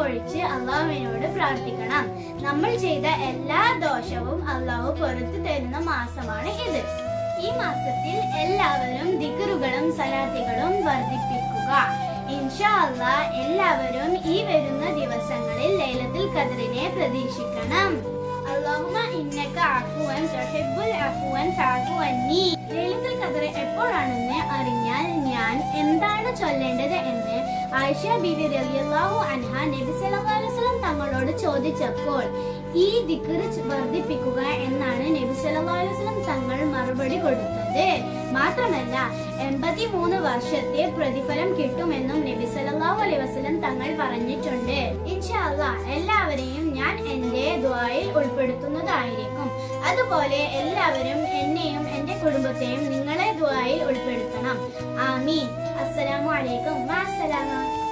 ഒഴിച്ച് അള്ളാഹുവിനോട് പ്രാർത്ഥിക്കണം നമ്മൾ ചെയ്ത എല്ലാ ദോഷവും അള്ളാഹു പുറത്തു തരുന്ന മാസമാണ് ഇത് ഈ മാസത്തിൽ എല്ലാവരും ദിക്കറുകളും സലാത്തികളും വർദ്ധിപ്പിക്കുക ഇൻഷാ അള്ളാ എല്ലാവരും ഈ വരുന്ന ദിവസങ്ങളിൽ ലൈലത്തുൽ ഖദറിനെ പ്രതീക്ഷിക്കണം അല്ലാഹുമ്മ ഇന്നക അഫുവൻ തുഹിബ്ബുൽ അഫുവൻ ഫഅഫു അന്നി ലൈലത്തുൽ ഖദർ എപ്പോഴാണെന്ന് അറിഞ്ഞാൽ ഞാൻ എന്താണ് ചൊല്ലേണ്ടത് എന്ന് ആയിഷ ബിബി റളിയല്ലാഹു അൻഹ നബി സല്ലല്ലാഹു അലൈഹി വസല്ലം തങ്ങളോട് ചോദിച്ചപ്പോൾ ഈ ദിക്ർ വർദ്ധിപ്പിക്കുക എന്നാണ് നബി സല്ലല്ലാഹു അലൈഹി വസല്ലം തങ്ങൾ മറുപടി കൊടുത്തത് മാത്രമല്ല എൺപത്തിമൂന്ന് വർഷത്തെ പ്രതിഫലം കിട്ടുമെന്നും നബി സല്ലല്ലാഹു അലൈഹി വസല്ലം തങ്ങൾ പറഞ്ഞിട്ടുണ്ട് ഇൻഷാ അല്ലാഹ് എല്ലാവരെയും ഞാൻ എന്റെ ദ്വായിൽ ഉൾപ്പെടുത്തുന്നതായിരിക്കും അതുപോലെ എല്ലാവരും എന്നെയും എന്റെ കുടുംബത്തെയും നിങ്ങളെ ദ്വായിൽ ഉൾപ്പെടുത്തണം ആമീൻ അസ്സലാമു അലൈക്കും മാസ്സലാമ